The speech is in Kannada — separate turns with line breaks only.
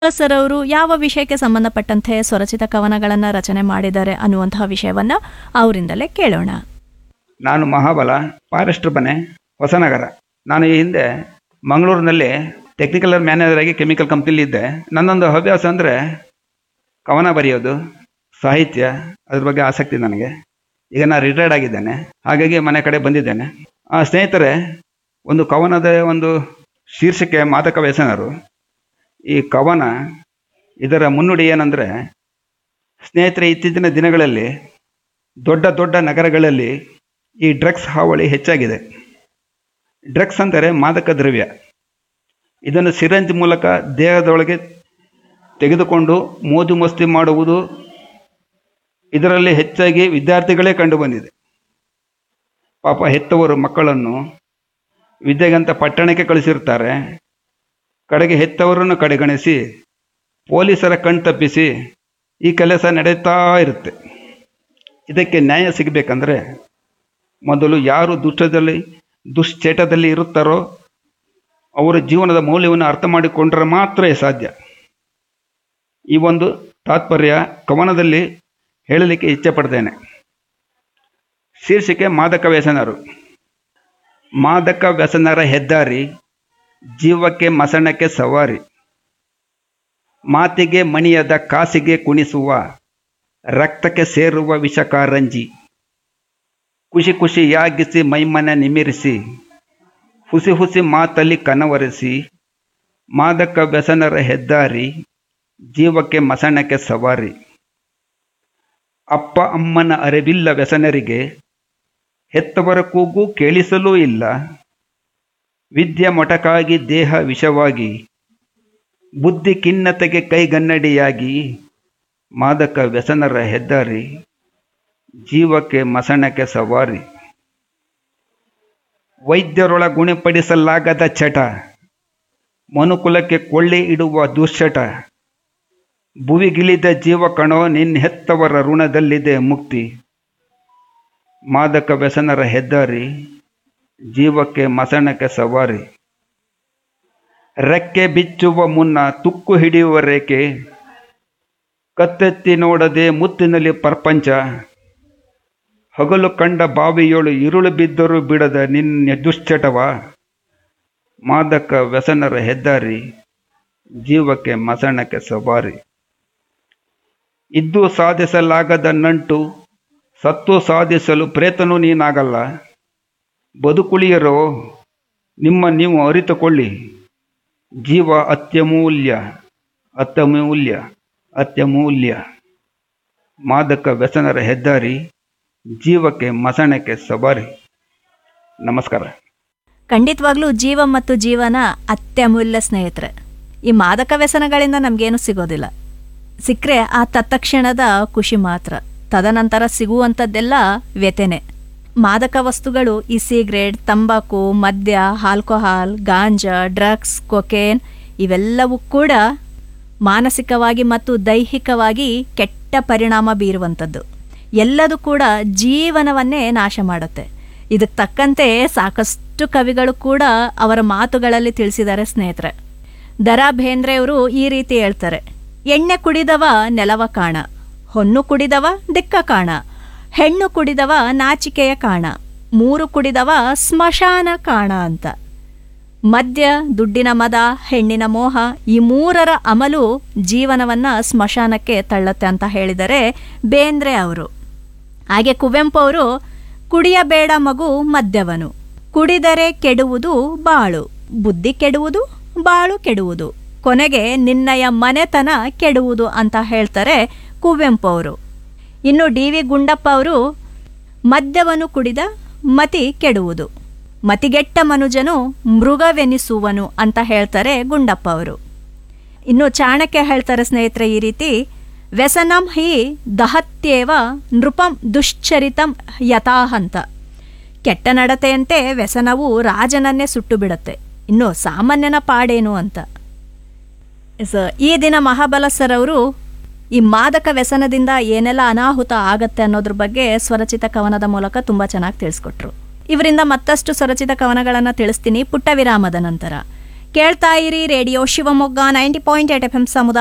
ಸರ್ ಅವರು ಯಾವ ವಿಷಯಕ್ಕೆ ಸಂಬಂಧಪಟ್ಟಂತೆ ಸ್ವರಚಿತ ಕವನಗಳನ್ನು ರಚನೆ ಮಾಡಿದ್ದಾರೆ ಅನ್ನುವಂತಹ ವಿಷಯವನ್ನ ಅವರಿಂದಲೇ ಕೇಳೋಣ
ನಾನು ಮಹಾಬಲ ಫಾರೆಸ್ಟರ್ ಮನೆ ಹೊಸನಗರ ನಾನು ಈ ಹಿಂದೆ ಮಂಗಳೂರಿನಲ್ಲಿ ಟೆಕ್ನಿಕಲ್ ಮ್ಯಾನೇಜರ್ ಆಗಿ ಕೆಮಿಕಲ್ ಕಂಪ್ನಿಲಿ ಇದ್ದೆ ನನ್ನೊಂದು ಹವ್ಯಾಸ ಅಂದರೆ ಕವನ ಬರೆಯೋದು ಸಾಹಿತ್ಯ ಅದ್ರ ಬಗ್ಗೆ ಆಸಕ್ತಿ ನನಗೆ ಈಗ ನಾನು ರಿಟೈರ್ಡ್ ಆಗಿದ್ದೇನೆ ಹಾಗಾಗಿ ಮನೆ ಕಡೆ ಬಂದಿದ್ದೇನೆ ಆ ಸ್ನೇಹಿತರೆ ಒಂದು ಕವನದ ಒಂದು ಶೀರ್ಷಿಕೆ ಮಾದಕ ವ್ಯಸನರು ಈ ಕವನ ಇದರ ಮುನ್ನುಡಿ ಏನಂದರೆ ಸ್ನೇಹಿತರೆ ಇತ್ತೀಚಿನ ದಿನಗಳಲ್ಲಿ ದೊಡ್ಡ ದೊಡ್ಡ ನಗರಗಳಲ್ಲಿ ಈ ಡ್ರಗ್ಸ್ ಹಾವಳಿ ಹೆಚ್ಚಾಗಿದೆ ಡ್ರಗ್ಸ್ ಅಂದರೆ ಮಾದಕ ದ್ರವ್ಯ ಇದನ್ನು ಸಿರಂಜ್ ಮೂಲಕ ದೇಹದೊಳಗೆ ತೆಗೆದುಕೊಂಡು ಮೋಜು ಮಸ್ತಿ ಮಾಡುವುದು ಇದರಲ್ಲಿ ಹೆಚ್ಚಾಗಿ ವಿದ್ಯಾರ್ಥಿಗಳೇ ಕಂಡುಬಂದಿದೆ ಪಾಪ ಹೆತ್ತವರು ಮಕ್ಕಳನ್ನು ವಿದ್ಯೆಗಂತ ಪಟ್ಟಣಕ್ಕೆ ಕಳಿಸಿರ್ತಾರೆ ಕಡೆಗೆ ಹೆತ್ತವರನ್ನು ಕಡೆಗಣಿಸಿ ಪೊಲೀಸರ ಕಣ್ತಪ್ಪಿಸಿ ಈ ಕೆಲಸ ನಡೆಯುತ್ತಾ ಇರುತ್ತೆ ಇದಕ್ಕೆ ನ್ಯಾಯ ಸಿಗಬೇಕಂದ್ರೆ ಮೊದಲು ಯಾರು ದುಷ್ಟದಲ್ಲಿ ದುಶ್ಚೇಟದಲ್ಲಿ ಇರುತ್ತಾರೋ ಅವರ ಜೀವನದ ಮೌಲ್ಯವನ್ನು ಅರ್ಥ ಮಾಡಿಕೊಂಡ್ರೆ ಮಾತ್ರ ಸಾಧ್ಯ ಈ ಒಂದು ತಾತ್ಪರ್ಯ ಕವನದಲ್ಲಿ ಹೇಳಲಿಕ್ಕೆ ಇಚ್ಛೆ ಪಡ್ತೇನೆ ಶೀರ್ಷಿಕೆ ಮಾದಕ ವ್ಯಸನರು ಮಾದಕ ವ್ಯಸನರ ಹೆದ್ದಾರಿ ಜೀವಕ್ಕೆ ಮಸಣಕ್ಕೆ ಸವಾರಿ ಮಾತಿಗೆ ಮಣಿಯದ ಕಾಸಿಗೆ ಕುಣಿಸುವ ರಕ್ತಕ್ಕೆ ಸೇರುವ ವಿಷಕಾರಂಜಿ ಖುಷಿ ಖುಷಿಯಾಗಿಸಿ ಮೈಮನ ನಿಮಿರಿಸಿ ಹುಸಿ ಹುಸಿ ಮಾತಲ್ಲಿ ಕನವರಿಸಿ ಮಾದಕ ವ್ಯಸನರ ಹೆದ್ದಾರಿ ಜೀವಕ್ಕೆ ಮಸಣಕ್ಕೆ ಸವಾರಿ ಅಪ್ಪ ಅಮ್ಮನ ಅರಿವಿಲ್ಲ ವ್ಯಸನರಿಗೆ ಹೆತ್ತವರ ಕೂಗು ಕೇಳಿಸಲೂ ಇಲ್ಲ ವಿದ್ಯೆ ಮೊಟಕಾಗಿ ದೇಹ ವಿಷವಾಗಿ ಬುದ್ಧಿ ಖಿನ್ನತೆಗೆ ಕೈಗನ್ನಡಿಯಾಗಿ ಮಾದಕ ವ್ಯಸನರ ಹೆದ್ದಾರಿ ಜೀವಕ್ಕೆ ಮಸಣಕ್ಕೆ ಸವಾರಿ ವೈದ್ಯರೊಳ ಗುಣಪಡಿಸಲಾಗದ ಚಟ ಮನುಕುಲಕ್ಕೆ ಕೊಳ್ಳೆ ಇಡುವ ದುಶ್ಚಟ ಭುವಿಗಿಳಿದ ಜೀವ ಕಣೋ ನಿನ್ನ ಹೆತ್ತವರ ಋಣದಲ್ಲಿದೆ ಮುಕ್ತಿ ಮಾದಕ ವ್ಯಸನರ ಹೆದ್ದಾರಿ ಜೀವಕ್ಕೆ ಮಸಣಕ್ಕೆ ಸವಾರಿ ರೆಕ್ಕೆ ಬಿಚ್ಚುವ ಮುನ್ನ ತುಕ್ಕು ಹಿಡಿಯುವ ರೇಖೆ ಕತ್ತೆತ್ತಿ ನೋಡದೆ ಮುತ್ತಿನಲ್ಲಿ ಪ್ರಪಂಚ ಹಗಲು ಕಂಡ ಬಾವಿಯೋಳು ಇರುಳು ಬಿದ್ದರೂ ಬಿಡದ ನಿನ್ನ ದುಶ್ಚಟವ ಮಾದಕ ವ್ಯಸನರ ಹೆದ್ದಾರಿ ಜೀವಕ್ಕೆ ಮಸಣಕ್ಕೆ ಸವಾರಿ ಇದ್ದು ಸಾಧಿಸಲಾಗದ ನಂಟು ಸತ್ತು ಸಾಧಿಸಲು ಪ್ರೇತನೂ ನೀನಾಗಲ್ಲ ಬದುಕುಳಿಯರೋ ನಿಮ್ಮ ನೀವು ಅರಿತುಕೊಳ್ಳಿ ಜೀವ ಅತ್ಯಮೂಲ್ಯ ಅತ್ಯಮೂಲ್ಯ ಅತ್ಯಮೂಲ್ಯ ಮಾದಕ ವ್ಯಸನರ ಹೆದ್ದಾರಿ ಜೀವಕ್ಕೆ ಮಸಣಕ್ಕೆ ಸವಾರಿ ನಮಸ್ಕಾರ
ಖಂಡಿತವಾಗ್ಲೂ ಜೀವ ಮತ್ತು ಜೀವನ ಅತ್ಯಮೂಲ್ಯ ಸ್ನೇಹಿತರೆ ಈ ಮಾದಕ ವ್ಯಸನಗಳಿಂದ ನಮಗೇನು ಸಿಗೋದಿಲ್ಲ ಸಿಕ್ಕರೆ ಆ ತತ್ಕ್ಷಣದ ಖುಷಿ ಮಾತ್ರ ತದನಂತರ ಸಿಗುವಂಥದ್ದೆಲ್ಲ ವ್ಯತೆನೆ ಮಾದಕ ವಸ್ತುಗಳು ಈ ಸಿಗರೇಟ್ ತಂಬಾಕು ಮದ್ಯ ಆಲ್ಕೋಹಾಲ್ ಗಾಂಜಾ ಡ್ರಗ್ಸ್ ಕೊಕೇನ್ ಇವೆಲ್ಲವೂ ಕೂಡ ಮಾನಸಿಕವಾಗಿ ಮತ್ತು ದೈಹಿಕವಾಗಿ ಕೆಟ್ಟ ಪರಿಣಾಮ ಬೀರುವಂಥದ್ದು ಎಲ್ಲದೂ ಕೂಡ ಜೀವನವನ್ನೇ ನಾಶ ಮಾಡುತ್ತೆ ಇದಕ್ಕೆ ತಕ್ಕಂತೆ ಸಾಕಷ್ಟು ಕವಿಗಳು ಕೂಡ ಅವರ ಮಾತುಗಳಲ್ಲಿ ತಿಳಿಸಿದ್ದಾರೆ ಸ್ನೇಹಿತರೆ ದರಾ ಬೇಂದ್ರೆಯವರು ಈ ರೀತಿ ಹೇಳ್ತಾರೆ ಎಣ್ಣೆ ಕುಡಿದವ ನೆಲವ ಕಾಣ ಹೊನ್ನು ಕುಡಿದವ ದಿಕ್ಕ ಕಾಣ ಹೆಣ್ಣು ಕುಡಿದವ ನಾಚಿಕೆಯ ಕಾಣ ಮೂರು ಕುಡಿದವ ಸ್ಮಶಾನ ಕಾಣ ಅಂತ ಮದ್ಯ ದುಡ್ಡಿನ ಮದ ಹೆಣ್ಣಿನ ಮೋಹ ಈ ಮೂರರ ಅಮಲು ಜೀವನವನ್ನ ಸ್ಮಶಾನಕ್ಕೆ ತಳ್ಳತ್ತೆ ಅಂತ ಹೇಳಿದರೆ ಬೇಂದ್ರೆ ಅವರು ಹಾಗೆ ಕುವೆಂಪು ಅವರು ಕುಡಿಯಬೇಡ ಮಗು ಮದ್ಯವನು ಕುಡಿದರೆ ಕೆಡುವುದು ಬಾಳು ಬುದ್ಧಿ ಕೆಡುವುದು ಬಾಳು ಕೆಡುವುದು ಕೊನೆಗೆ ನಿನ್ನಯ ಮನೆತನ ಕೆಡುವುದು ಅಂತ ಹೇಳ್ತಾರೆ ಕುವೆಂಪು ಅವರು ಇನ್ನು ಡಿ ವಿ ಗುಂಡಪ್ಪ ಅವರು ಮದ್ಯವನ್ನು ಕುಡಿದ ಮತಿ ಕೆಡುವುದು ಮತಿಗೆಟ್ಟ ಮನುಜನು ಮೃಗವೆನಿಸುವನು ಅಂತ ಹೇಳ್ತಾರೆ ಗುಂಡಪ್ಪ ಅವರು ಇನ್ನು ಚಾಣಕ್ಯ ಹೇಳ್ತಾರೆ ಸ್ನೇಹಿತರೆ ಈ ರೀತಿ ವ್ಯಸನಂ ಹಿ ದಹತ್ಯೇವ ನೃಪಂ ದುಶ್ಚರಿತಂ ಯಥಾಹಂತ ಕೆಟ್ಟ ನಡತೆಯಂತೆ ವ್ಯಸನವು ರಾಜನನ್ನೇ ಸುಟ್ಟು ಬಿಡುತ್ತೆ ಇನ್ನು ಸಾಮಾನ್ಯನ ಪಾಡೇನು ಅಂತ ಸ ಈ ದಿನ ಮಹಾಬಲ ಸರ್ ಅವರು ಈ ಮಾದಕ ವ್ಯಸನದಿಂದ ಏನೆಲ್ಲ ಅನಾಹುತ ಆಗತ್ತೆ ಅನ್ನೋದ್ರ ಬಗ್ಗೆ ಸ್ವರಚಿತ ಕವನದ ಮೂಲಕ ತುಂಬ ಚೆನ್ನಾಗಿ ತಿಳಿಸ್ಕೊಟ್ರು ಇವರಿಂದ ಮತ್ತಷ್ಟು ಸ್ವರಚಿತ ಕವನಗಳನ್ನು ತಿಳಿಸ್ತೀನಿ ಪುಟ್ಟ ವಿರಾಮದ ನಂತರ ಕೇಳ್ತಾ ಇರಿ radio Shivamogga ninety point eight F M ಸಮುದಾಯ